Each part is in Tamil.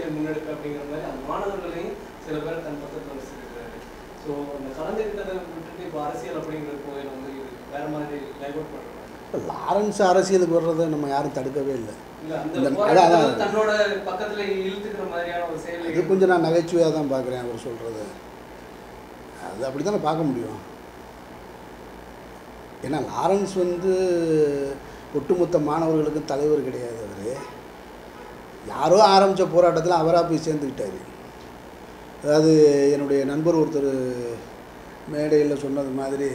முன்னெடுக்க அப்படிங்கிற மாதிரி அந்த மாணவர்களையும் சில பேர் தன் பக்கத்தில் வச்சிருக்கிறாரு ஸோ அந்த கலந்துக்கிட்டதை விட்டுட்டு இப்போ அரசியல் அப்படிங்கிற கோயில் வந்து இது வேற மாதிரி டைவர்ட் பண்ணுறாங்க லாரன்ஸ் அரசியலுக்கு வர்றதை நம்ம யாரும் தடுக்கவே இல்லை இல்ல அந்த இந்த- போராட்டத்தை அதான், வந்து தன்னோட பக்கத்துல இழுத்துக்கிற மாதிரியான ஒரு செயல் அது கொஞ்சம் நான் நகைச்சுவையாக தான் பார்க்குறேன் அவர் சொல்கிறது அது அப்படி தானே பார்க்க முடியும் ஏன்னா லாரன்ஸ் வந்து ஒட்டுமொத்த மாணவர்களுக்கும் தலைவர் கிடையாது அவர் யாரோ ஆரம்பித்த போராட்டத்தில் அவராக போய் சேர்ந்துக்கிட்டாரு அதாவது என்னுடைய நண்பர் ஒருத்தர் மேடையில் சொன்னது மாதிரி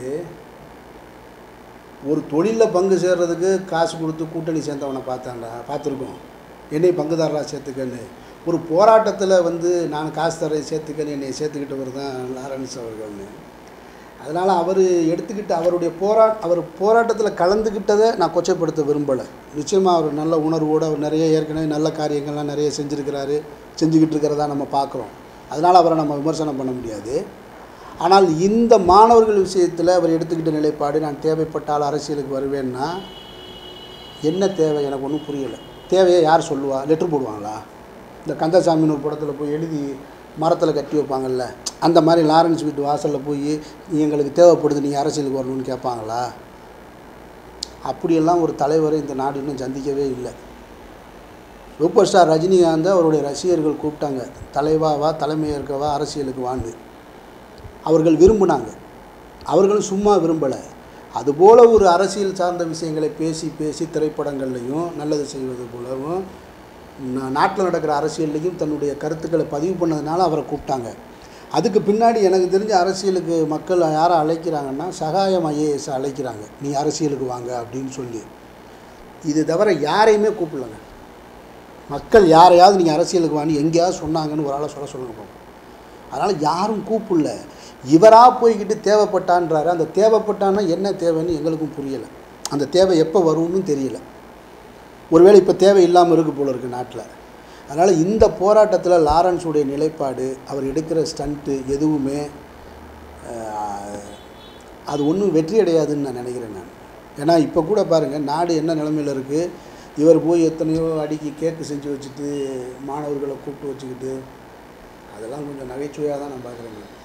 ஒரு தொழிலில் பங்கு சேர்றதுக்கு காசு கொடுத்து கூட்டணி சேர்ந்தவனை பார்த்தான்டா பார்த்துருக்கோம் என்னை பங்குதாரராக சேர்த்துக்கன்னு ஒரு போராட்டத்தில் வந்து நான் காசு தரேன் சேர்த்துக்கன்னு என்னை சேர்த்துக்கிட்டவர் தான் லாரன்ஸ் அவர்கள்னு அதனால் அவர் எடுத்துக்கிட்டு அவருடைய போரா அவர் போராட்டத்தில் கலந்துக்கிட்டதை நான் கொச்சைப்படுத்த விரும்பலை நிச்சயமாக அவர் நல்ல உணர்வோடு அவர் நிறைய ஏற்கனவே நல்ல காரியங்கள்லாம் நிறைய செஞ்சுருக்கிறாரு செஞ்சுக்கிட்டு இருக்கிறதா நம்ம பார்க்குறோம் அதனால் அவரை நம்ம விமர்சனம் பண்ண முடியாது ஆனால் இந்த மாணவர்கள் விஷயத்தில் அவர் எடுத்துக்கிட்ட நிலைப்பாடு நான் தேவைப்பட்டால் அரசியலுக்கு வருவேன்னா என்ன தேவை எனக்கு ஒன்றும் புரியலை தேவையை யார் சொல்லுவா லெட்ரு போடுவாங்களா இந்த கந்தசாமின்னு ஒரு படத்தில் போய் எழுதி மரத்தில் கட்டி வைப்பாங்கல்ல அந்த மாதிரி லாரன்ஸ் வீட்டு வாசலில் போய் நீ எங்களுக்கு தேவைப்படுது நீங்கள் அரசியலுக்கு வரணும்னு கேட்பாங்களா அப்படியெல்லாம் ஒரு தலைவரை இந்த நாடு இன்னும் சந்திக்கவே இல்லை சூப்பர் ஸ்டார் ரஜினிகாந்தை அவருடைய ரசிகர்கள் கூப்பிட்டாங்க தலைவாவா தலைமை ஏற்கவா அரசியலுக்கு வான்னு அவர்கள் விரும்பினாங்க அவர்களும் சும்மா விரும்பலை அதுபோல் ஒரு அரசியல் சார்ந்த விஷயங்களை பேசி பேசி திரைப்படங்கள்லையும் நல்லது செய்வது போலவும் நா- நாட்டில் நடக்கிற அரசியல்லையும் தன்னுடைய கருத்துக்களை பதிவு பண்ணதுனால அவரை கூப்பிட்டாங்க அதுக்கு பின்னாடி எனக்கு தெரிஞ்ச அரசியலுக்கு மக்கள் யாரை அழைக்கிறாங்கன்னா சகாயம் ஐஏஎஸ் அழைக்கிறாங்க நீ அரசியலுக்கு வாங்க அப்படின்னு சொல்லி இது தவிர யாரையுமே கூப்பிடலங்க மக்கள் யாரையாவது நீங்கள் அரசியலுக்கு வான்னு எங்கேயாவது சொன்னாங்கன்னு ஒரு ஆளை சொல்ல சொல்லுங்க பார்ப்போம் அதனால் யாரும் கூப்பிடல இவராக போய்கிட்டு தேவைப்பட்டான்றாரு அந்த தேவைப்பட்டான்னா என்ன தேவைன்னு எங்களுக்கும் புரியலை அந்த தேவை எப்போ வரும்னு தெரியல ஒருவேளை இப்போ தேவை இல்லாமல் இருக்கு போல இருக்குது நாட்டில் அதனால் இந்த போராட்டத்தில் லாரன்ஸுடைய நிலைப்பாடு அவர் எடுக்கிற ஸ்டண்ட்டு எதுவுமே ஆஹ், அது ஒன்றும் வெற்றி அடையாதுன்னு நான் நினைக்கிறேன் நான் ஏன்னா இப்போ கூட பாருங்கள் நாடு என்ன நிலமையில் இருக்குது இவர் போய் எத்தனையோ அடிக்கி கேக்கு செஞ்சு வச்சுட்டு மாணவர்களை கூப்பிட்டு வச்சுக்கிட்டு அதெல்லாம் கொஞ்சம் நகைச்சுவையாக தான் நான் பார்க்குறேங்க